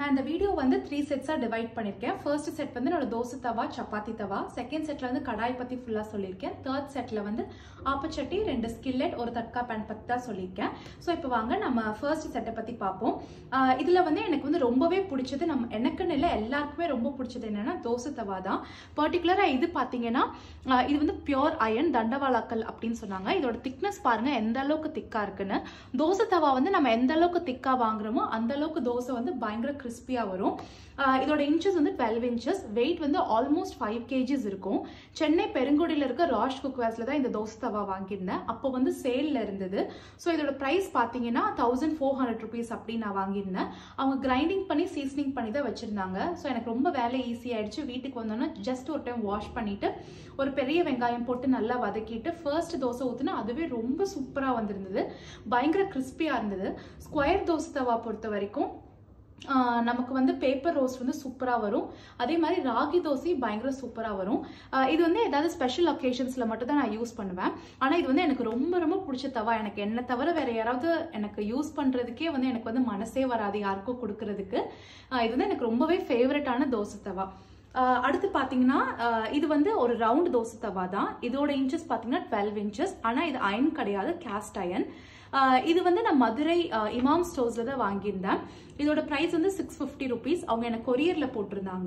நான் இந்த வீடியோ வந்து த்ரீ செட்ஸாக டிவைட் பண்ணியிருக்கேன் ஃபர்ஸ்ட் செட் வந்து என்னோட தோசை தவா சப்பாத்தி தவா செகண்ட் செட்டில் வந்து கடாய் பற்றி ஃபுல்லாக சொல்லியிருக்கேன் தேர்ட் செட்டில் வந்து ஆப்பச்சட்டி ரெண்டு ஸ்கில்லெட் ஒரு தட்கா பேன் பற்றி தான் சொல்லியிருக்கேன் ஸோ இப்போ வாங்க நம்ம ஃபர்ஸ்ட் செட்டை பற்றி பார்ப்போம் இதில் வந்து எனக்கு வந்து ரொம்பவே பிடிச்சது நம்ம எனக்குன்னு இல்லை எல்லாருக்குமே ரொம்ப பிடிச்சது என்னென்னா தோசை தவா தான் பர்டிகுலராக இது பார்த்தீங்கன்னா ஆஹ் இது வந்து பியோர் அயன் தண்டவாளாக்கல் அப்படின்னு சொன்னாங்க இதோட திக்னஸ் பாருங்கள் எந்த அளவுக்கு திக்காக இருக்குன்னு தோசை தவா வந்து நம்ம எந்த அளவுக்கு திக்காக வாங்குறோமோ அந்த அளவுக்கு தோசை வந்து பயங்கர கிறிஸ்பியாக வரும் ஆஹ் இதோட இன்ச்சஸ் வந்து டுவெல் இன்ச்சஸ் வெயிட் வந்து ஆல்மோஸ்ட் ஃபைவ் கேஜிஸ் இருக்கும் சென்னை பெருங்குடியில் இருக்க ராஷ் குக்வேஸில் தான் இந்த தோசை தவா வாங்கியிருந்தேன் அப்போ வந்து சேலில் இருந்தது ஸோ இதோட ப்ரைஸ் பார்த்தீங்கன்னா தௌசண்ட் ஃபோர் ஹண்ட்ரட் ருபீஸ் அப்படின்னு நான் வாங்கியிருந்தேன் அவங்க கிரைண்டிங் பண்ணி சீசனிங் பண்ணி தான் வச்சுருந்தாங்க ஸோ எனக்கு ரொம்ப வேலை ஈஸி ஆயிடுச்சு வீட்டுக்கு வந்தோன்னா ஜஸ்ட் ஒரு டைம் வாஷ் பண்ணிவிட்டு ஒரு பெரிய வெங்காயம் போட்டு நல்லா வதக்கிட்டு ஃபர்ஸ்ட் தோசை ஊற்றினா அதுவே ரொம்ப சூப்பராக வந்திருந்தது பயங்கர கிறிஸ்பியாக இருந்தது ஸ்கொயர் தோசை தவா பொறுத்த வரைக்கும் ஆஹ் நமக்கு வந்து பேப்பர் ரோஸ்ட் வந்து சூப்பராக வரும் அதே மாதிரி ராகி தோசை பயங்கர சூப்பராக வரும் ஆஹ் இது வந்து ஏதாவது ஸ்பெஷல் ஒகேஷன்ஸில் மட்டும் தான் நான் யூஸ் பண்ணுவேன் ஆனால் இது வந்து எனக்கு ரொம்ப ரொம்ப பிடிச்ச தவா எனக்கு என்ன தவிர வேற யாராவது எனக்கு யூஸ் பண்ணுறதுக்கே வந்து எனக்கு வந்து மனசே வராது யாருக்கும் கொடுக்கறதுக்கு ஆஹ் இது வந்து எனக்கு ரொம்பவே ஃபேவரட்டான தோசை தவா ஆஹ் அடுத்து பார்த்தீங்கன்னா ஆஹ் இது வந்து ஒரு ரவுண்ட் தோசை தவா தான் இதோட இன்ச்சஸ் பார்த்தீங்கன்னா டுவெல் இன்ச்சஸ் ஆனால் இது அயன் கிடையாது கேஸ்ட் அயன் இது வந்து நான் மதுரை ஆஹ் இமாம் ஸ்டோர்ஸில் தான் வாங்கியிருந்தேன் இதோட ப்ரைஸ் வந்து சிக்ஸ் ஃபிஃப்டி ருபீஸ் அவங்க எனக்கு கொரியரில் போட்டிருந்தாங்க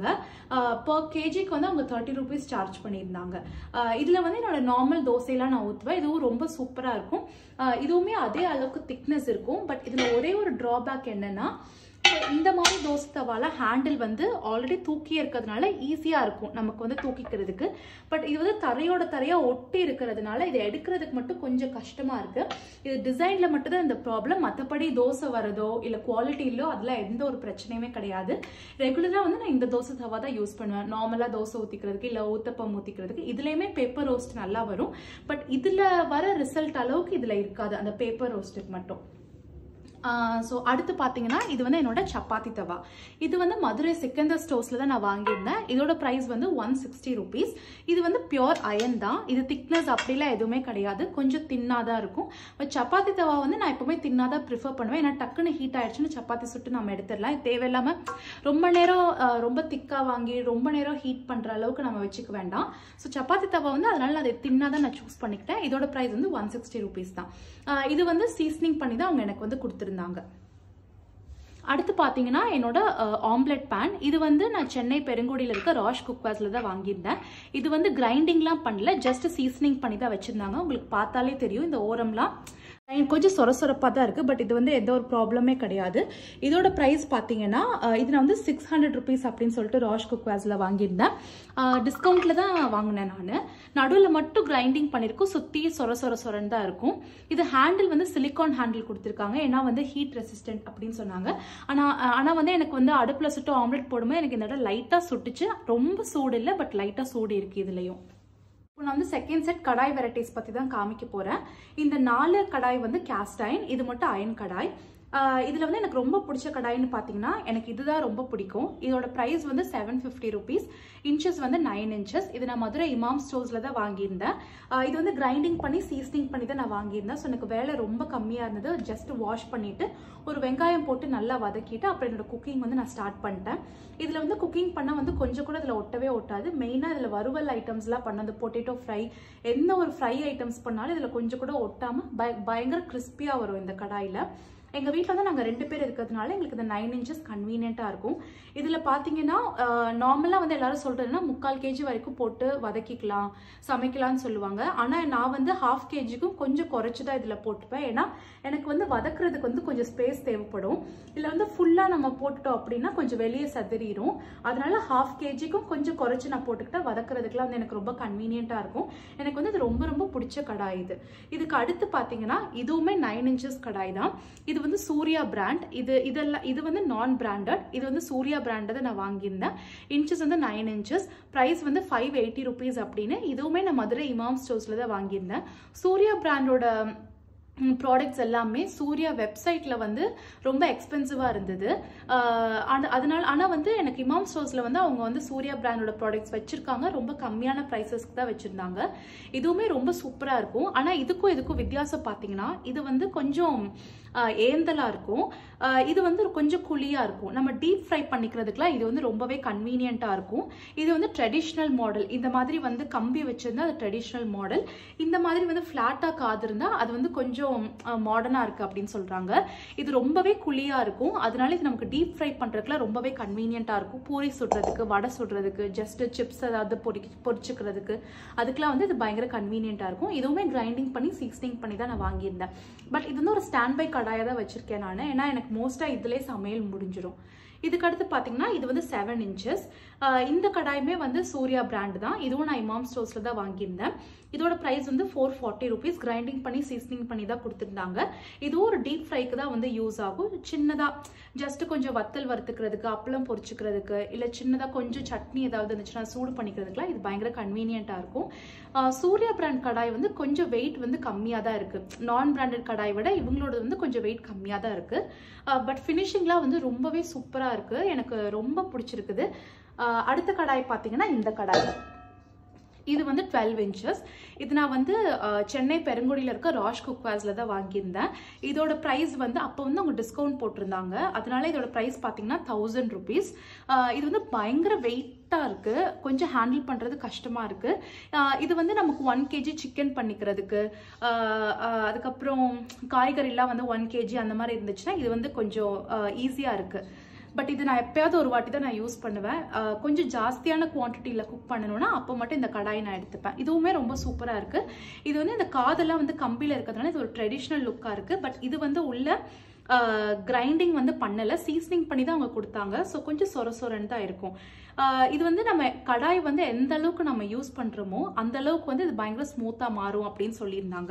பர் கேஜிக்கு வந்து அவங்க தேர்ட்டி ருபீஸ் சார்ஜ் பண்ணியிருந்தாங்க இதில் வந்து என்னோட நார்மல் தோசையெல்லாம் நான் ஊற்றுவேன் இதுவும் ரொம்ப சூப்பராக இருக்கும் ஆஹ் இதுவுமே அதே அளவுக்கு திக்னஸ் இருக்கும் பட் இதில் ஒரே ஒரு ட்ராபேக் என்னன்னா இந்த மாதிரி தோசை தவால ஹேண்டில் வந்து ஆல்ரெடி தூக்கி இருக்கிறதுனால ஈஸியாக இருக்கும் நமக்கு வந்து தூக்கிக்கிறதுக்கு பட் இது வந்து தரையோட தரையாக ஒட்டி இருக்கிறதுனால இதை எடுக்கிறதுக்கு மட்டும் கொஞ்சம் கஷ்டமாக இருக்குது இது டிசைனில் மட்டும்தான் இந்த ப்ராப்ளம் மற்றபடி தோசை வரதோ இல்லை குவாலிட்டியிலோ அதெல்லாம் எந்த ஒரு பிரச்சனையுமே கிடையாது ரெகுலராக வந்து நான் இந்த தோசை தவா தான் யூஸ் பண்ணுவேன் நார்மலாக தோசை ஊற்றிக்கிறதுக்கு இல்லை ஊத்தப்பம் ஊற்றிக்கிறதுக்கு இதுலேயுமே பேப்பர் ரோஸ்ட் நல்லா வரும் பட் இதில் வர ரிசல்ட் அளவுக்கு இதில் இருக்காது அந்த பேப்பர் ரோஸ்ட்டுக்கு மட்டும் ஸோ அடுத்து பார்த்தீங்கன்னா இது வந்து என்னோட சப்பாத்தி தவா இது வந்து மதுரை சிக்கந்தர் ஸ்டோர்ஸில் தான் நான் வாங்கியிருந்தேன் இதோட ப்ரைஸ் வந்து ஒன் சிக்ஸ்டி ருபீஸ் இது வந்து பியோர் அயன் தான் இது திக்னஸ் அப்படிலாம் எதுவுமே கிடையாது கொஞ்சம் தின்னாக தான் இருக்கும் பட் சப்பாத்தி தவா வந்து நான் எப்போவுமே தின்னாக தான் ப்ரிஃபர் பண்ணுவேன் ஏன்னா டக்குன்னு ஹீட் ஆயிடுச்சுன்னு சப்பாத்தி சுட்டு நம்ம எடுத்துடலாம் இது தேவையில்லாமல் ரொம்ப நேரம் அஹ், ரொம்ப திக்காக வாங்கி ரொம்ப நேரம் ஹீட் பண்ணுற அளவுக்கு நம்ம வச்சுக்க வேண்டாம் ஸோ சப்பாத்தி தவா வந்து அதனால நான் அதை தின்னாக தான் நான் சூஸ் பண்ணிக்கிட்டேன் இதோட ப்ரைஸ் வந்து ஒன் சிக்ஸ்டி ருபீஸ் தான் அஹ், இது வந்து சீசனிங் பண்ணி தான் அவங்க எனக்கு வந்து கொடுத்துருந்தாங்க அடுத்து பார்த்தீங்கன்னா என்னோட ஆம்லெட் பேன் இது வந்து நான் சென்னை பெருங்குடியில் இருக்க ராஷ் குக்வாஸில் தான் வாங்கியிருந்தேன் இது வந்து கிரைண்டிங்லாம் பண்ணல ஜஸ்ட் சீசனிங் பண்ணி தான் வச்சுருந்தாங்க உங்களுக்கு பார்த்தாலே தெரியும் இந்த ஓரம்லாம் கொஞ்சம் சொர சொரப்பாக தான் இருக்குது பட் இது வந்து எந்த ஒரு ப்ராப்ளமே கிடையாது இதோட ப்ரைஸ் பார்த்தீங்கன்னா அஹ், இது நான் வந்து சிக்ஸ் ஹண்ட்ரட் ருபீஸ் அப்படின்னு சொல்லிட்டு ராஷ் குக்வாஸில் வாங்கியிருந்தேன் டிஸ்கவுண்ட்டில் தான் வாங்கினேன் நான் நடுவில் மட்டும் கிரைண்டிங் பண்ணியிருக்கோம் சுற்றி சொர சொர சொரன்னு தான் இருக்கும் இது ஹேண்டில் வந்து சிலிக்கான் ஹேண்டில் கொடுத்துருக்காங்க ஏன்னா வந்து ஹீட் ரெசிஸ்டன்ட் அப்படின்னு சொன்னாங்க ஆனால் ஆனால் வந்து எனக்கு வந்து அடுப்பில் சுட்டு ஆம்லெட் போடும்போது எனக்கு இந்த இடம் லைட்டாக சுட்டுச்சு ரொம்ப சூடு இல்லை பட் லைட்டாக சூடு இருக்குது இதுலேயும் இப்போ நான் வந்து செகண்ட் செட் கடாய் வெரைட்டிஸ் பற்றி தான் காமிக்க போகிறேன் இந்த நாலு கடாய் வந்து கேஸ்ட் அயன் இது மட்டும் அயன் கடாய் இதில் வந்து எனக்கு ரொம்ப பிடிச்ச கடாய்னு பார்த்தீங்கன்னா எனக்கு இதுதான் ரொம்ப பிடிக்கும் இதோட ப்ரைஸ் வந்து செவன் ஃபிஃப்டி ருபீஸ் இன்ச்சஸ் வந்து நைன் இன்ச்சஸ் இது நான் மதுரை இமாம் ஸ்டோர்ஸில் தான் வாங்கியிருந்தேன் ஆஹ் இது வந்து கிரைண்டிங் பண்ணி சீசனிங் பண்ணி தான் நான் வாங்கியிருந்தேன் ஸோ எனக்கு வேலை ரொம்ப கம்மியாக இருந்தது ஜஸ்ட் வாஷ் பண்ணிவிட்டு ஒரு வெங்காயம் போட்டு நல்லா வதக்கிட்டு அப்புறம் என்னோட குக்கிங் வந்து நான் ஸ்டார்ட் பண்ணிட்டேன் இதில் வந்து குக்கிங் பண்ணால் வந்து கொஞ்சம் கூட இதில் ஒட்டவே ஒட்டாது மெயினாக இதில் வறுவல் ஐட்டம்ஸ்லாம் பண்ண அந்த பொட்டேட்டோ ஃப்ரை எந்த ஒரு ஃப்ரை ஐட்டம்ஸ் பண்ணாலும் இதில் கொஞ்சம் கூட ஒட்டாமல் பய பயங்கர கிறிஸ்பியாக வரும் இந்த கடாயில் எங்கள் வீட்டில் வந்து நாங்கள் ரெண்டு பேர் இருக்கிறதுனால எங்களுக்கு இந்த நைன் இன்ச்சஸ் கன்வீனியண்ட்டாக இருக்கும் இதில் பார்த்தீங்கன்னா நார்மலாக வந்து எல்லாரும் சொல்கிறதுனா முக்கால் கேஜி வரைக்கும் போட்டு வதக்கிக்கலாம் சமைக்கலாம்னு சொல்லுவாங்க ஆனால் நான் வந்து ஹாஃப் கேஜிக்கும் கொஞ்சம் குறைச்சி தான் இதில் போட்டுப்பேன் ஏன்னா எனக்கு வந்து வதக்குறதுக்கு வந்து கொஞ்சம் ஸ்பேஸ் தேவைப்படும் இதில் வந்து ஃபுல்லாக நம்ம போட்டுட்டோம் அப்படின்னா கொஞ்சம் வெளியே சதுரிடும் அதனால ஹாஃப் கேஜிக்கும் கொஞ்சம் குறைச்சி நான் போட்டுக்கிட்டா வதக்குறதுக்குலாம் வந்து எனக்கு ரொம்ப கன்வீனியண்ட்டாக இருக்கும் எனக்கு வந்து இது ரொம்ப ரொம்ப பிடிச்ச கடாய் இது இதுக்கு அடுத்து பார்த்தீங்கன்னா இதுவுமே நைன் இன்ச்சஸ் கடாய் தான் இது வந்து சூர்யா பிராண்ட் இது இதெல்லாம் இது வந்து நான் பிராண்டட் இது வந்து சூர்யா பிராண்டை நான் வாங்கியிருந்தேன் இன்ச்சஸ் வந்து நைன் இன்ச்சஸ் ப்ரைஸ் வந்து ஃபைவ் எயிட்டி ருபீஸ் அப்படின்னு இதுவுமே நான் மதுரை இமாம் ஸ்டோர்ஸில் தான் வாங்கியிருந்தேன் சூர்யா பிராண்டோட ப்ராடக்ட்ஸ் எல்லாமே சூர்யா வெப்சைட்டில் வந்து ரொம்ப எக்ஸ்பென்சிவாக இருந்தது ஆஹ் ஆனா- அதனால ஆனால் வந்து எனக்கு இமாம் ஸ்டோர்ஸில் வந்து அவங்க வந்து சூர்யா பிராண்டோட ப்ராடக்ட்ஸ் வச்சுருக்காங்க ரொம்ப கம்மியான ப்ரைஸஸ்க்கு தான் வச்சுருந்தாங்க இதுவுமே ரொம்ப சூப்பராக இருக்கும் ஆனால் இதுக்கும் இதுக்கும் வித்தியாசம் பார்த்தீங்கன்னா இது வந்து கொஞ்சம் ஏந்தலாக இருக்கும் ஆஹ் இது வந்து கொஞ்சம் குழியாக இருக்கும் நம்ம டீப் ஃப்ரை பண்ணிக்கிறதுக்குலாம் இது வந்து ரொம்பவே கன்வீனியண்ட்டாக இருக்கும் இது வந்து ட்ரெடிஷ்னல் மாடல் இந்த மாதிரி வந்து கம்பி வச்சிருந்தா அது ட்ரெடிஷ்னல் மாடல் இந்த மாதிரி வந்து ஃப்ளாட்டாக காது இருந்தால் அது வந்து கொஞ்சம் மாடர்னாக இருக்குது அப்படின்னு சொல்கிறாங்க இது ரொம்பவே குழியாக இருக்கும் அதனால இது நமக்கு டீப் ஃப்ரை பண்ணுறதுக்குலாம் ரொம்பவே கன்வீனியண்ட்டாக இருக்கும் பூரி சுடுறதுக்கு வடை சுடுறதுக்கு ஜஸ்ட் சிப்ஸ் ஏதாவது பொரி பொரிச்சுக்கிறதுக்கு அதுக்கெலாம் வந்து இது பயங்கர கன்வீனியண்ட்டாக இருக்கும் இதுவுமே கிரைண்டிங் பண்ணி சீசனிங் பண்ணி தான் நான் வாங்கியிருந்தேன் பட் இது வந்து ஒரு ஸ்டாண்ட் பை கடாயை தான் வச்சிருக்கேன் நான் ஏன்னா எனக்கு மோஸ்ட்டாக இதிலே சமையல் முடிஞ்சிடும் இதுக்கு அடுத்து பார்த்தீங்கன்னா இது வந்து செவன் இன்ச்சஸ் இந்த கடாயுமே வந்து சூர்யா பிராண்ட் தான் இதுவும் நான் இமாம் ஸ்டோர்ஸில் தான் வாங்கியிருந்தேன் இதோட ப்ரைஸ் வந்து ஃபோர் ஃபார்ட்டி ருபீஸ் கிரைண்டிங் பண்ணி சீசனிங் பண்ணி தான் கொடுத்துருந்தாங்க இதுவும் ஒரு டீப் ஃப்ரைக்கு தான் வந்து யூஸ் ஆகும் சின்னதாக ஜஸ்ட் கொஞ்சம் வத்தல் வறுத்துக்கிறதுக்கு அப்பளம் பொரிச்சுக்கிறதுக்கு இல்லை சின்னதாக கொஞ்சம் சட்னி ஏதாவது இருந்துச்சுன்னா சூடு பண்ணிக்கிறதுக்குலாம் இது பயங்கர கன்வீனியண்ட்டாக இருக்கும் ஆஹ் சூர்யா பிராண்ட் கடாய் வந்து கொஞ்சம் வெயிட் வந்து கம்மியாக தான் இருக்குது நான் பிராண்டட் கடாய் விட இவங்களோட வந்து கொஞ்சம் வெயிட் கம்மியாக தான் இருக்குது பட் ஃபினிஷிங்லாம் வந்து ரொம்பவே சூப்பராக இருக்குது எனக்கு ரொம்ப பிடிச்சிருக்குது ஆஹ் அடுத்த கடாய் பார்த்தீங்கன்னா இந்த கடாய் இது வந்து டுவெல் இன்ச்சஸ் இது நான் வந்து அஹ், சென்னை பெருங்குடியில் இருக்க ராஷ் குக்வாஸில் தான் வாங்கியிருந்தேன் இதோட ப்ரைஸ் வந்து அப்போ வந்து அவங்க டிஸ்கவுண்ட் போட்டிருந்தாங்க அதனால இதோட ப்ரைஸ் பார்த்தீங்கன்னா தௌசண்ட் ருபீஸ் இது வந்து பயங்கர வெயிட்டாக இருக்குது கொஞ்சம் ஹேண்டில் பண்ணுறது கஷ்டமாக இருக்குது இது வந்து நமக்கு ஒன் கேஜி சிக்கன் பண்ணிக்கிறதுக்கு அஹ், அஹ், அதுக்கப்புறம் காய்கறிலாம் வந்து ஒன் கேஜி அந்த மாதிரி இருந்துச்சுன்னா இது வந்து கொஞ்சம் ஈஸியாக இருக்குது பட் இது நான் எப்பயாவது ஒரு வாட்டி தான் நான் யூஸ் பண்ணுவேன் அஹ் கொஞ்சம் ஜாஸ்தியான குவான்டிட்டியில் குக் பண்ணணும்னா அப்போ மட்டும் இந்த கடாயை நான் எடுத்துப்பேன் இதுவுமே ரொம்ப சூப்பராக இருக்குது இது வந்து இந்த காதெல்லாம் வந்து கம்பியில் இருக்கிறதுனால இது ஒரு ட்ரெடிஷ்னல் லுக்காக இருக்குது பட் இது வந்து உள்ள கிரைண்டிங் வந்து பண்ணலை சீசனிங் பண்ணி தான் அவங்க கொடுத்தாங்க ஸோ கொஞ்சம் சொர சொரன்னு தான் இருக்கும் அஹ் இது வந்து நம்ம கடாய் வந்து எந்த அளவுக்கு நம்ம யூஸ் பண்ணுறோமோ அந்த அளவுக்கு வந்து இது பயங்கர ஸ்மூத்தாக மாறும் அப்படின்னு சொல்லியிருந்தாங்க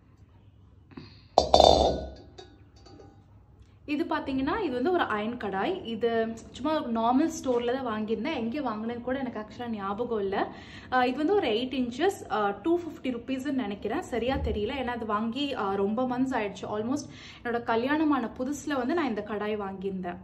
இது பார்த்தீங்கன்னா இது வந்து ஒரு அயன் கடாய் இது சும்மா நார்மல் ஸ்டோரில் தான் வாங்கியிருந்தேன் எங்கே வாங்கினேன்னு கூட எனக்கு ஆக்சுவலாக ஞாபகம் இல்லை அஹ் இது வந்து ஒரு எயிட் இன்ச்சஸ் டூ ஃபிஃப்டி ருபீஸ்ன்னு நினைக்கிறேன் சரியா தெரியல ஏன்னா அது வாங்கி அஹ் ரொம்ப மந்த்ஸ் ஆயிடுச்சு ஆல்மோஸ்ட் என்னோட கல்யாணமான புதுசில் வந்து நான் இந்த கடாய் வாங்கியிருந்தேன்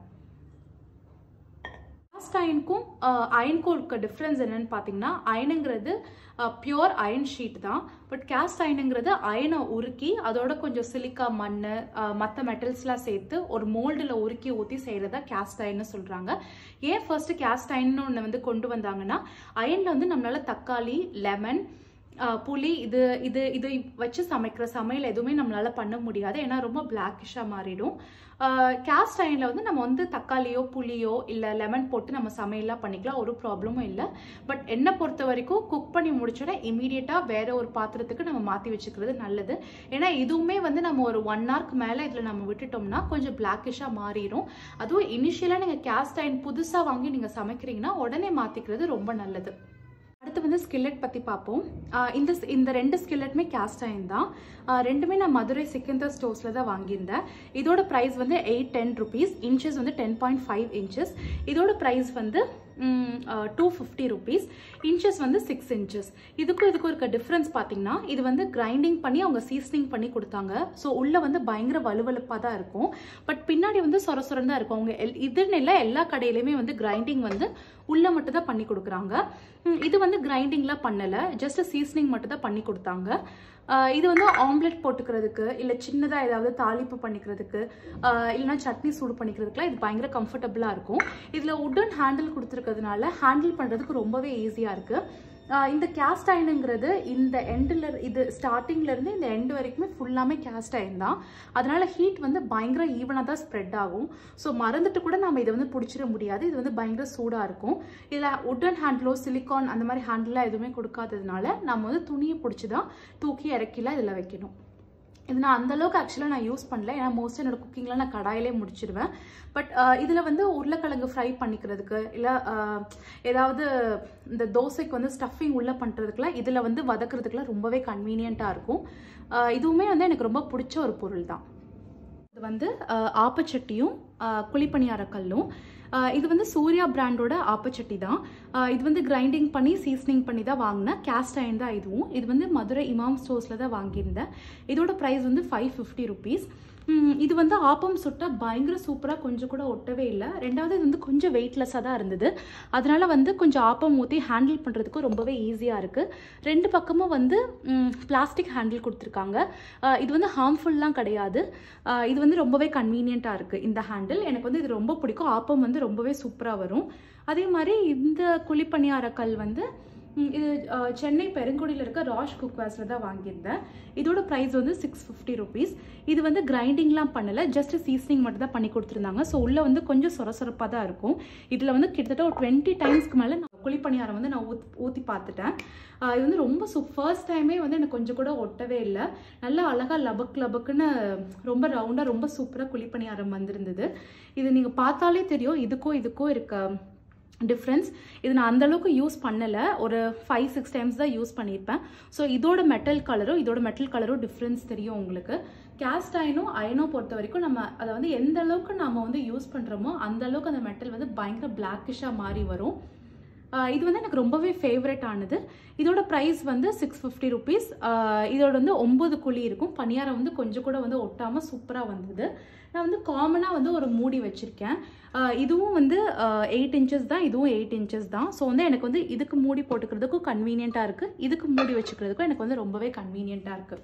காஸ்ட் அயனுக்கும் அயனுக்கும் இருக்க டிஃப்ரென்ஸ் என்னன்னு பார்த்தீங்கன்னா அயனுங்கிறது பியோர் அயன் ஷீட் தான் பட் கேஸ்ட் அயனுங்கிறது அயனை உருக்கி அதோட கொஞ்சம் சிலிக்கா மண் மற்ற மெட்டல்ஸ்லாம் சேர்த்து ஒரு மோல்டில் உருக்கி ஊற்றி செய்கிறதா கேஸ்ட் அயன்னு சொல்கிறாங்க ஏன் ஃபர்ஸ்ட் கேஸ்ட் அயன்னு ஒன்று வந்து கொண்டு வந்தாங்கன்னா அயனில் வந்து நம்மளால தக்காளி லெமன் ஆஹ் புளி இது இது இது வச்சு சமைக்கிற சமையல் எதுவுமே நம்மளால பண்ண முடியாது ஏன்னா ரொம்ப பிளாக்கிஷாக மாறிடும் கேஸ்ட் அயனில் வந்து நம்ம வந்து தக்காளியோ புளியோ இல்லை லெமன் போட்டு நம்ம சமையல்லாம் பண்ணிக்கலாம் ஒரு ப்ராப்ளமும் இல்லை பட் என்னை பொறுத்த வரைக்கும் குக் பண்ணி முடிச்சோன்னா இமீடியட்டாக வேற ஒரு பாத்திரத்துக்கு நம்ம மாற்றி வச்சுக்கிறது நல்லது ஏன்னா இதுவுமே வந்து நம்ம ஒரு ஒன் ஹவருக்கு மேலே இதில் நம்ம விட்டுட்டோம்னா கொஞ்சம் பிளாக்கிஷாக மாறிடும் அதுவும் இனிஷியலாக நீங்கள் கேஸ்ட் அயன் புதுசாக வாங்கி நீங்கள் சமைக்கிறீங்கன்னா உடனே மாற்றிக்கிறது ரொம்ப நல்லது அடுத்து வந்து ஸ்கில்லெட் பற்றி பார்ப்போம் ஆஹ் இந்த இந்த ரெண்டு ஸ்கில்லெட்டுமே கேஸ்ட் அயன் தான் ஆஹ் ரெண்டுமே நான் மதுரை சிக்கந்தர் ஸ்டோர்ஸில் தான் வாங்கியிருந்தேன் இதோட ப்ரைஸ் வந்து எயிட் டென் ருபீஸ் இன்ச்சஸ் வந்து டென் பாயிண்ட் ஃபைவ் இன்ச்சஸ் இதோட ப்ரைஸ் வந்து டூ ஃபிஃப்டி ருபீஸ் இன்ச்சஸ் வந்து சிக்ஸ் இன்ச்சஸ் இதுக்கும் இதுக்கும் இருக்க டிஃப்ரென்ஸ் பார்த்தீங்கன்னா இது வந்து கிரைண்டிங் பண்ணி அவங்க சீசனிங் பண்ணி கொடுத்தாங்க ஸோ உள்ள வந்து பயங்கர வலுவலுப்பாக தான் இருக்கும் பட் பின்னாடி வந்து சொர சொரன்னு தான் இருக்கும் அவங்க எல் இதுன்னு இல்லை எல்லா கடையிலையுமே வந்து கிரைண்டிங் வந்து உள்ள மட்டும் தான் பண்ணி கொடுக்குறாங்க ம், இது வந்து கிரைண்டிங்லாம் பண்ணலை ஜஸ்ட் சீசனிங் மட்டும் தான் பண்ணி கொடுத்தாங்க ஆஹ் இது வந்து ஆம்லெட் போட்டுக்கிறதுக்கு இல்லை சின்னதாக ஏதாவது தாளிப்பு பண்ணிக்கிறதுக்கு ஆஹ் இல்லைன்னா சட்னி சூடு பண்ணிக்கிறதுக்குலாம் இது பயங்கர கம்ஃபர்டபுளாக இருக்கும் இதில் உட்டன் ஹேண்டில் கொடுத்துருக்கிறதுனால ஹேண்டில் பண்ணுறதுக்கு ரொம்பவே ஈஸியாக இருக்குது இந்த கேஸ்ட் அயனுங்கிறது இந்த எண்டில் இது ஸ்டார்டிங்ல இருந்து இந்த எண்ட் வரைக்குமே ஃபுல்லாமே கேஸ்ட் அயன் தான் அதனால ஹீட் வந்து பயங்கர ஈவனாக தான் ஸ்ப்ரெட் ஆகும் ஸோ மறந்துட்டு கூட நம்ம இதை வந்து பிடிச்சிட முடியாது இது வந்து பயங்கர சூடாக இருக்கும் இதில் உட்டன் ஹேண்டிலோ சிலிக்கான் அந்த மாதிரி ஹேண்டிலாம் எதுவுமே கொடுக்காததுனால நம்ம வந்து துணியை பிடிச்சி தான் தூக்கி இறக்கிலாம் இதில் வைக்கணும் இது நான் அந்த அளவுக்கு ஆக்சுவலாக நான் யூஸ் பண்ணல ஏன்னா மோஸ்ட் என்னோட குக்கிங்லாம் நான் கடாயிலே முடிச்சிடுவேன் பட் இதில் வந்து உருளைக்கிழங்கு ஃப்ரை பண்ணிக்கிறதுக்கு இல்லை ஏதாவது இந்த தோசைக்கு வந்து ஸ்டஃபிங் உள்ளே பண்ணுறதுக்குலாம் இதில் வந்து வதக்குறதுக்குலாம் ரொம்பவே கன்வீனியண்ட்டாக இருக்கும் ஆஹ் இதுவுமே வந்து எனக்கு ரொம்ப பிடிச்ச ஒரு பொருள் தான் இது வந்து ஆஹ் ஆப்பச்சட்டியும் ஆஹ் குழிப்பணியார கல்லும் ஆஹ் இது வந்து சூர்யா பிராண்டோட ஆப்பச்சட்டி தான் ஆஹ் இது வந்து கிரைண்டிங் பண்ணி சீசனிங் பண்ணி தான் வாங்கினேன் கேஸ்ட் அயன் தான் இதுவும் இது வந்து மதுரை இமாம் ஸ்டோர்ஸில் தான் வாங்கியிருந்தேன் இதோட ப்ரைஸ் வந்து ஃபைவ் ஃபிஃப்டி ருபீஸ் ம், இது வந்து ஆப்பம் சுட்டா பயங்கர சூப்பராக கொஞ்சம் கூட ஒட்டவே இல்லை ரெண்டாவது இது வந்து கொஞ்சம் வெயிட்லெஸ்ஸாக தான் இருந்தது அதனால வந்து கொஞ்சம் ஆப்பம் ஊற்றி ஹேண்டில் பண்ணுறதுக்கும் ரொம்பவே ஈஸியாக இருக்குது ரெண்டு பக்கமும் வந்து பிளாஸ்டிக் ஹேண்டில் கொடுத்துருக்காங்க அஹ், இது வந்து ஹார்ம்ஃபுல்லாம் கிடையாது அஹ், இது வந்து ரொம்பவே கன்வீனியண்ட்டாக இருக்குது இந்த ஹேண்டில் எனக்கு வந்து இது ரொம்ப பிடிக்கும் ஆப்பம் வந்து ரொம்பவே சூப்பராக வரும் அதே மாதிரி இந்த குழிப்பணியார கல் வந்து ம், இது அஹ், சென்னை பெருங்குடியில் இருக்க ராஷ் குக்வேஸில் தான் வாங்கியிருந்தேன் இதோட ப்ரைஸ் வந்து சிக்ஸ் ஃபிஃப்டி ருபீஸ் இது வந்து கிரைண்டிங்லாம் பண்ணலை ஜஸ்ட் சீசனிங் மட்டும் தான் பண்ணி கொடுத்துருந்தாங்க ஸோ உள்ளே வந்து கொஞ்சம் சொரசொரப்பாக தான் இருக்கும் இதில் வந்து கிட்டத்தட்ட ஒரு டுவெண்ட்டி டைம்ஸ்க்கு மேலே நான் குழிப்பணியாரம் வந்து நான் ஊத் ஊற்றி பார்த்துட்டேன் அஹ், இது வந்து ரொம்ப சூப் ஃபர்ஸ்ட் டைமே வந்து எனக்கு கொஞ்சம் கூட ஒட்டவே இல்லை நல்லா அழகாக லபக் லபக்குன்னு ரொம்ப ரவுண்டாக ரொம்ப சூப்பராக குழிப்பணியாரம் வந்திருந்தது இது நீங்கள் பார்த்தாலே தெரியும் இதுக்கும் இதுக்கும் இருக்க டிஃப்ரென்ஸ் இது நான் அந்த அளவுக்கு யூஸ் பண்ணலை ஒரு ஃபைவ் சிக்ஸ் டைம்ஸ் தான் யூஸ் பண்ணியிருப்பேன் ஸோ இதோட மெட்டல் கலரும் இதோட மெட்டல் கலரும் டிஃப்ரென்ஸ் தெரியும் உங்களுக்கு கேஸ்ட் அயனும் அயனும் பொறுத்த வரைக்கும் நம்ம அதை வந்து எந்த அளவுக்கு நம்ம வந்து யூஸ் பண்ணுறோமோ அந்த அளவுக்கு அந்த மெட்டல் வந்து பயங்கர பிளாக்கிஷாக மாறி வரும் ஆஹ் இது வந்து எனக்கு ரொம்பவே ஃபேவரட் ஆனது இதோட ப்ரைஸ் வந்து சிக்ஸ் ஃபிஃப்டி ருபீஸ் இதோட வந்து ஒம்பது குழி இருக்கும் பணியாரம் வந்து கொஞ்சம் கூட வந்து ஒட்டாமல் சூப்பராக வந்தது நான் வந்து காமனாக வந்து ஒரு மூடி வச்சுருக்கேன் ஆஹ் இதுவும் வந்து எயிட் இன்ச்சஸ் தான் இதுவும் எயிட் இன்ச்சஸ் தான் ஸோ வந்து எனக்கு வந்து இதுக்கு மூடி போட்டுக்கிறதுக்கும் கன்வீனியண்ட்டாக இருக்குது இதுக்கு மூடி வச்சுக்கிறதுக்கும் எனக்கு வந்து ரொம்பவே கன்வீனியண்ட்டாக இருக்குது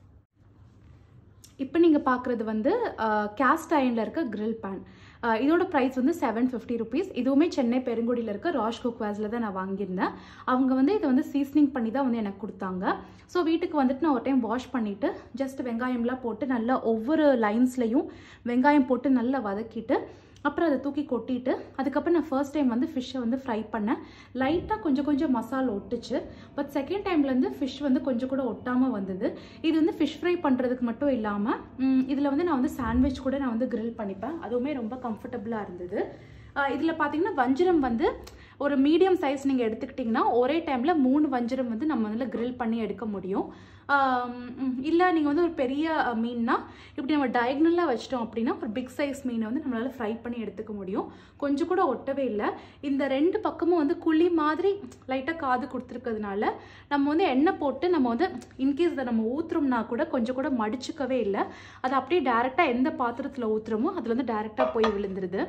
இப்போ நீங்கள் பார்க்குறது வந்து கேஸ்ட் அயனில் இருக்க grill pan அஹ் இதோட ப்ரைஸ் வந்து செவன் ஃபிஃப்டி ருபீஸ் இதுவுமே சென்னை பெருங்குடியில் இருக்க ராஷ் குக்வாஸில் தான் நான் வாங்கியிருந்தேன் அவங்க வந்து இதை வந்து சீசனிங் பண்ணி தான் வந்து எனக்கு கொடுத்தாங்க ஸோ வீட்டுக்கு வந்துட்டு நான் ஒரு டைம் வாஷ் பண்ணிவிட்டு ஜஸ்ட் வெங்காயம்லாம் போட்டு நல்லா ஒவ்வொரு லைன்ஸ்லையும் வெங்காயம் போட்டு நல்லா வதக்கிட்டு அப்புறம் அதை தூக்கி கொட்டிட்டு அதுக்கப்புறம் நான் ஃபர்ஸ்ட் டைம் வந்து ஃபிஷ்ஷை வந்து ஃப்ரை பண்ணேன் லைட்டாக கொஞ்சம் கொஞ்சம் மசாலா ஒட்டுச்சு பட் செகண்ட் டைம்லேருந்து ஃபிஷ் வந்து கொஞ்சம் கூட ஒட்டாமல் வந்தது இது வந்து ஃபிஷ் ஃப்ரை பண்ணுறதுக்கு மட்டும் இல்லாமல் இதில் வந்து நான் வந்து சாண்ட்விச் கூட நான் வந்து grill பண்ணிப்பேன் அதுவுமே ரொம்ப கம்ஃபர்டபுளாக இருந்தது இதில் பார்த்தீங்கன்னா வஞ்சிரம் வந்து ஒரு மீடியம் சைஸ் நீங்கள் எடுத்துக்கிட்டிங்கன்னா ஒரே டைமில் மூணு வஞ்சிரம் வந்து நம்ம அதில் grill பண்ணி எடுக்க முடியும் இல்லை நீங்கள் வந்து ஒரு பெரிய அஹ், மீன்னா இப்படி நம்ம டயக்னலாக வச்சிட்டோம் அப்படின்னா ஒரு பிக் சைஸ் மீனை வந்து நம்மளால் ஃப்ரை பண்ணி எடுத்துக்க முடியும் கொஞ்சம் கூட ஒட்டவே இல்லை இந்த ரெண்டு பக்கமும் வந்து குழி மாதிரி லைட்டாக காது கொடுத்துருக்கிறதுனால நம்ம வந்து எண்ணெய் போட்டு நம்ம வந்து இன்கேஸ் இதை நம்ம ஊற்றுறோம்னா கூட கொஞ்சம் கூட மடிச்சுக்கவே இல்லை அது அப்படியே டேரெக்டாக எந்த பாத்திரத்தில் ஊற்றுறோமோ அதில் வந்து டேரெக்டாக போய் விழுந்துருது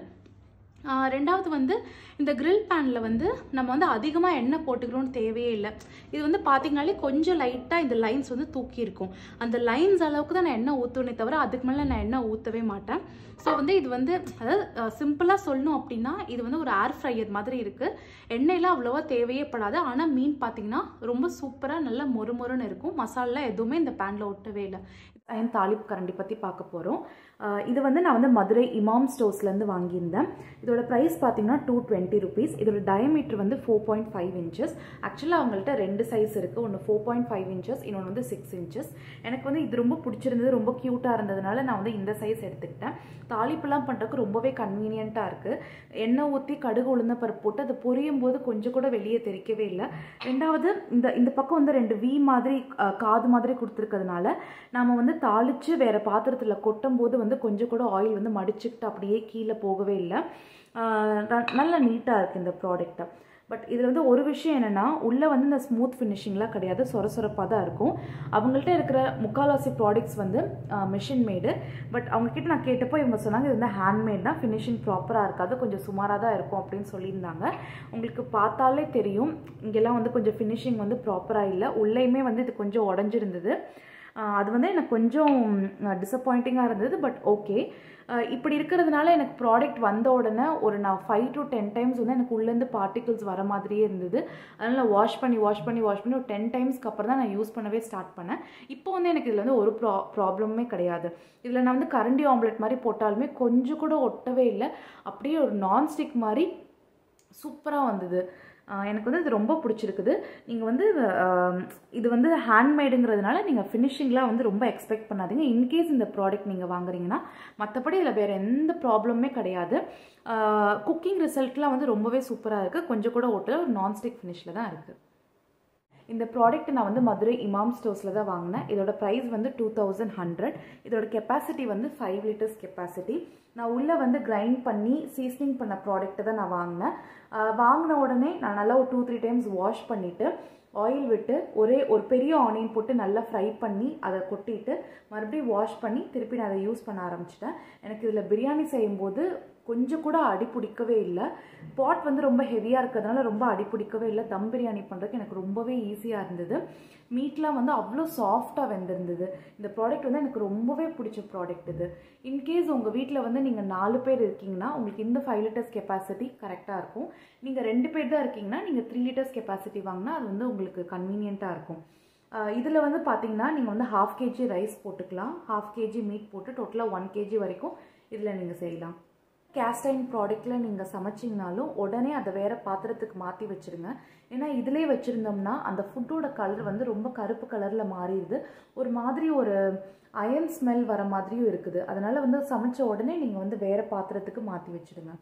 ஆஹ் ரெண்டாவது வந்து இந்த grill பேனில் வந்து நம்ம வந்து அதிகமாக எண்ணெய் போட்டுக்கிறோம்னு தேவையே இல்லை இது வந்து பார்த்தீங்கனாலே கொஞ்சம் லைட்டாக இந்த லைன்ஸ் வந்து தூக்கி இருக்கும் அந்த லைன்ஸ் அளவுக்கு தான் நான் எண்ணெய் ஊற்றுவேனே தவிர அதுக்கு மேலே நான் எண்ணெய் ஊற்றவே மாட்டேன் ஸோ வந்து இது வந்து அதாவது சிம்பிளாக சொல்லணும் அப்படின்னா இது வந்து ஒரு ஏர் ஃப்ரையர் மாதிரி இருக்குது எண்ணெயெல்லாம் அவ்வளோவா தேவையே படாது ஆனால் மீன் பார்த்தீங்கன்னா ரொம்ப சூப்பராக நல்லா மொறு மொறுன்னு இருக்கும் மசாலா எதுவுமே இந்த பேனில் ஒட்டவே இல்லை அயன் தாலிப் கரண்டி பற்றி பார்க்க போகிறோம் இது வந்து நான் வந்து மதுரை இமாம் ஸ்டோர்ஸ்லேருந்து வாங்கியிருந்தேன் இதோட ப்ரைஸ் பார்த்தீங்கன்னா டூ டுவெண்ட்டி ருபீஸ் இதோட டயமீட்டர் வந்து ஃபோர் பாயிண்ட் ஃபைவ் இன்ச்சஸ் ஆக்சுவலாக அவங்கள்ட்ட ரெண்டு சைஸ் இருக்குது ஒன்று ஃபோர் பாயிண்ட் ஃபைவ் இன்ச்சஸ் இன்னொன்று வந்து சிக்ஸ் இன்ச்சஸ் எனக்கு வந்து இது ரொம்ப பிடிச்சிருந்தது ரொம்ப க்யூட்டாக இருந்ததுனால நான் வந்து இந்த சைஸ் எடுத்துக்கிட்டேன் தாளிப்புலாம் பண்ணுறதுக்கு ரொம்பவே கன்வீனியண்ட்டாக இருக்குது எண்ணெய் ஊற்றி கடுகு உளுந்த பருப்பு போட்டு அது பொரியும் போது கொஞ்சம் கூட வெளியே தெரிக்கவே இல்லை ரெண்டாவது இந்த இந்த பக்கம் வந்து ரெண்டு வி மாதிரி அஹ், காது மாதிரி கொடுத்துருக்கிறதுனால நம்ம வந்து தாளித்து வேறு பாத்திரத்தில் கொட்டும் போது வந்து கொஞ்சம் கூட ஆயில் வந்து மடிச்சுக்கிட்டு அப்படியே கீழே போகவே இல்லை ஆஹ் ந- நல்ல நீட்டாக இருக்குது இந்த ப்ராடக்ட்டை பட் இதில் வந்து ஒரு விஷயம் என்னென்னா உள்ளே வந்து இந்த ஸ்மூத் ஃபினிஷிங்லாம் கிடையாது சொர சொரப்பாக தான் இருக்கும் அவங்கள்ட்ட இருக்கிற முக்கால்வாசி ப்ராடக்ட்ஸ் வந்து மிஷின் மேடு பட் அவங்கக்கிட்ட நான் கேட்டப்போ இவங்க சொன்னாங்க இது வந்து ஹேண்ட்மேட் தான் ஃபினிஷிங் ப்ராப்பராக இருக்காது கொஞ்சம் சுமாராக தான் இருக்கும் அப்படின்னு சொல்லியிருந்தாங்க உங்களுக்கு பார்த்தாலே தெரியும் இங்கெல்லாம் வந்து கொஞ்சம் ஃபினிஷிங் வந்து ப்ராப்பராக இல்லை உள்ளேயுமே வந்து இது கொஞ்சம் உடஞ்சிருந்தது ஆஹ் அது வந்து எனக்கு கொஞ்சம் டிசப்பாயிண்டிங்காக இருந்தது பட் ஓகே இப்படி இருக்கிறதுனால எனக்கு ப்ராடக்ட் வந்த உடனே ஒரு நான் ஃபைவ் டு டென் டைம்ஸ் வந்து எனக்கு உள்ளேருந்து பார்ட்டிகிள்ஸ் வர மாதிரியே இருந்தது அதனால் வாஷ் பண்ணி வாஷ் பண்ணி வாஷ் பண்ணி ஒரு டென் டைம்ஸ்க்கு அப்புறம் தான் நான் யூஸ் பண்ணவே ஸ்டார்ட் பண்ணேன் இப்போ வந்து எனக்கு இதில் வந்து ஒரு ப்ரா ப்ராப்ளமே கிடையாது இதில் நான் வந்து கரண்டி ஆம்லெட் மாதிரி போட்டாலுமே கொஞ்சம் கூட ஒட்டவே இல்லை அப்படியே ஒரு நான்ஸ்டிக் மாதிரி சூப்பராக வந்தது ஆஹ் எனக்கு வந்து இது ரொம்ப பிடிச்சிருக்குது நீங்கள் வந்து ஆஹ் இது வந்து ஹேண்ட்மேடுங்கிறதுனால நீங்கள் ஃபினிஷிங்லாம் வந்து ரொம்ப எக்ஸ்பெக்ட் பண்ணாதீங்க இன்கேஸ் இந்த ப்ராடக்ட் நீங்கள் வாங்குறீங்கன்னா மற்றபடி இதில் வேறு எந்த ப்ராப்ளமே கிடையாது குக்கிங் ரிசல்ட்லாம் வந்து ரொம்பவே சூப்பராக இருக்குது கொஞ்சம் கூட ஓட்டல ஒரு நான்ஸ்டிக் ஃபினிஷில் தான் இருக்குது இந்த ப்ராடக்ட் நான் வந்து மதுரை இமாம் ஸ்டோர்ஸில் தான் வாங்கினேன் இதோட ப்ரைஸ் வந்து டூ தௌசண்ட் ஹண்ட்ரட் இதோட கெப்பாசிட்டி வந்து ஃபைவ் லிட்டர்ஸ் கெப்பாசிட்டி நான் உள்ளே வந்து கிரைண்ட் பண்ணி சீசனிங் பண்ண ப்ராடக்ட்டை தான் நான் வாங்கினேன் ஆஹ் வாங்கின உடனே நான் நல்லா ஒரு டூ த்ரீ டைம்ஸ் வாஷ் பண்ணிவிட்டு ஆயில் விட்டு ஒரே ஒரு பெரிய ஆனியன் போட்டு நல்லா ஃப்ரை பண்ணி அதை கொட்டிட்டு மறுபடியும் வாஷ் பண்ணி திருப்பி நான் அதை யூஸ் பண்ண ஆரம்பிச்சிட்டேன் எனக்கு இதில் பிரியாணி செய்யும்போது கொஞ்சம் கூட அடி பிடிக்கவே இல்லை பாட் வந்து ரொம்ப ஹெவியாக இருக்கிறதுனால ரொம்ப அடி பிடிக்கவே இல்லை தம் பிரியாணி பண்ணுறதுக்கு எனக்கு ரொம்பவே ஈஸியாக இருந்தது மீட்லாம் வந்து அவ்வளோ சாஃப்டாக வெந்திருந்தது இந்த ப்ராடக்ட் வந்து எனக்கு ரொம்பவே பிடிச்ச ப்ராடக்ட் இது இன்கேஸ் உங்கள் வீட்டில் வந்து நீங்கள் நாலு பேர் இருக்கீங்கன்னா உங்களுக்கு இந்த ஃபைவ் லிட்டர்ஸ் கெப்பாசிட்டி கரெக்டாக இருக்கும் நீங்கள் ரெண்டு பேர் தான் இருக்கீங்கன்னா நீங்கள் த்ரீ லிட்டர்ஸ் கெப்பாசிட்டி வாங்கினா அது வந்து உங்களுக்கு கன்வீனியண்ட்டாக இருக்கும் இதில் வந்து பார்த்தீங்கன்னா நீங்கள் வந்து ஹாஃப் கேஜி ரைஸ் போட்டுக்கலாம் ஹாஃப் கேஜி மீட் போட்டு டோட்டலாக ஒன் கேஜி வரைக்கும் இதில் நீங்கள் செய்யலாம் கேஸ்டைன் ப்ராடக்ட்டில் நீங்கள் சமைச்சிங்கனாலும் உடனே அதை வேறு பாத்திரத்துக்கு மாற்றி வச்சுருங்க ஏன்னா இதிலே வச்சுருந்தோம்னா அந்த ஃபுட்டோட கலர் வந்து ரொம்ப கருப்பு கலரில் மாறிடுது ஒரு மாதிரி ஒரு அயன் ஸ்மெல் வர மாதிரியும் இருக்குது அதனால் வந்து சமைச்ச உடனே நீங்கள் வந்து வேறு பாத்திரத்துக்கு மாற்றி வச்சுடுங்க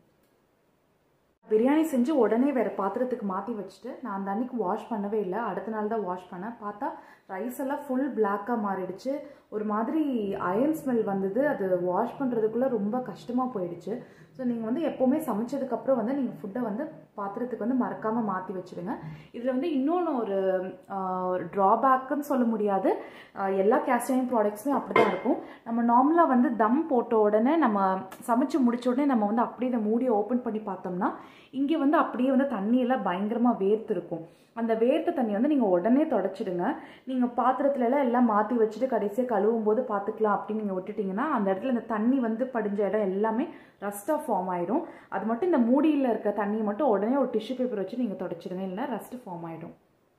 பிரியாணி செஞ்சு உடனே வேறு பாத்திரத்துக்கு மாற்றி வச்சுட்டு நான் அந்த அன்னைக்கு வாஷ் பண்ணவே இல்லை அடுத்த நாள் தான் வாஷ் பண்ணேன் பார்த்தா ரைஸ் எல்லாம் ஃபுல் பிளாக்காக மாறிடுச்சு ஒரு மாதிரி அயன் ஸ்மெல் வந்தது அது வாஷ் பண்ணுறதுக்குள்ளே ரொம்ப கஷ்டமாக போயிடுச்சு ஸோ நீங்கள் வந்து எப்போவுமே சமைச்சதுக்கப்புறம் வந்து நீங்கள் ஃபுட்டை வந்து பாத்திரத்துக்கு வந்து மறக்காமல் மாற்றி வச்சுடுங்க இதில் வந்து இன்னொன்று ஒரு ஒரு ட்ராபேக்குன்னு சொல்ல முடியாது எல்லா கேஸ்டைன் ப்ராடக்ட்ஸுமே அப்படி தான் இருக்கும் நம்ம நார்மலாக வந்து தம் போட்ட உடனே நம்ம சமைச்சு முடிச்ச உடனே நம்ம வந்து அப்படியே இந்த மூடியை ஓப்பன் பண்ணி பார்த்தோம்னா இங்கே வந்து அப்படியே வந்து தண்ணியெல்லாம் பயங்கரமாக வேர்த்து இருக்கும் அந்த வேர்த்த தண்ணி வந்து நீங்கள் உடனே தொடச்சிடுங்க நீங்கள் பாத்திரத்துல எல்லாம் எல்லாம் மாற்றி வச்சுட்டு கடைசியாக கழுவும் போது பார்த்துக்கலாம் அப்படின்னு நீங்கள் விட்டுட்டிங்கன்னா அந்த இடத்துல இந்த தண்ணி வந்து படிஞ்ச இடம் எல்லாமே ரஸ்ட்டாக ஃபார்ம் ஆயிடும் அது மட்டும் இந்த மூடியில் இருக்க தண்ணியை மட்டும் உடனே ஒரு டிஷ்யூ பேப்பர் வச்சு நீங்கள் தொடச்சிடுங்க இல்லைன்னா ரஸ்ட்டு ஃபார்ம் ஆகிடும்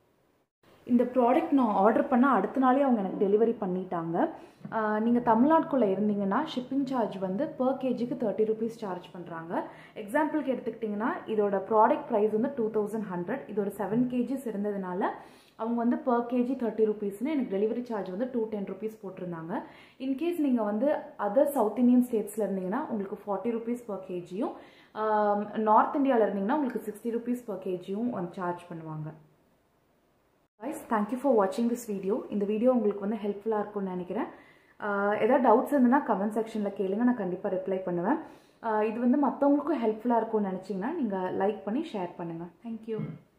இந்த ப்ராடக்ட் நான் ஆர்டர் பண்ண அடுத்த நாளே அவங்க எனக்கு டெலிவரி பண்ணிட்டாங்க நீங்கள் தமிழ்நாட்டுக்குள்ளே இருந்தீங்கன்னா ஷிப்பிங் சார்ஜ் வந்து பர் கேஜிக்கு தேர்ட்டி ருபீஸ் சார்ஜ் பண்ணுறாங்க எக்ஸாம்பிளுக்கு எடுத்துக்கிட்டிங்கன்னா இதோட ப்ராடக்ட் ப்ரைஸ் வந்து டூ தௌசண்ட் ஹண்ட்ரட் இதோட செவன் கேஜிஸ் இருந்ததுனால அவங்க வந்து பர் கேஜி தேர்ட்டி ருபீஸ்னு எனக்கு டெலிவரி சார்ஜ் வந்து டூ டென் ருபீஸ் போட்டிருந்தாங்க இன்கேஸ் நீங்கள் வந்து அதர் சவுத் இந்தியன் ஸ்டேட்ஸில் இருந்தீங்கன்னா உங்களுக்கு ஃபார்ட்டி ருபீஸ் பர் கேஜியும் நார்த் இந்தியாவில் இருந்தீங்கன்னா உங்களுக்கு சிக்ஸ்டி ருபீஸ் பர் கேஜியும் சார்ஜ் பண்ணுவாங்க கைஸ் தேங்க்யூ ஃபார் வாட்சிங் திஸ் வீடியோ இந்த வீடியோ உங்களுக்கு வந்து ஹெல்ப்ஃபுல்லாக இருக்கும்னு நினைக்கிறேன் ஏதாவது டவுட்ஸ் இருந்ததுன்னா கமெண்ட் செக்ஷனில் கேளுங்க நான் கண்டிப்பாக ரிப்ளை பண்ணுவேன் இது வந்து மற்றவங்களுக்கும் ஹெல்ப்ஃபுல்லாக இருக்கும்னு நினச்சிங்கன்னா நீங்கள் லைக் பண்ணி ஷேர் பண்ணுங்கள் தேங்க்யூ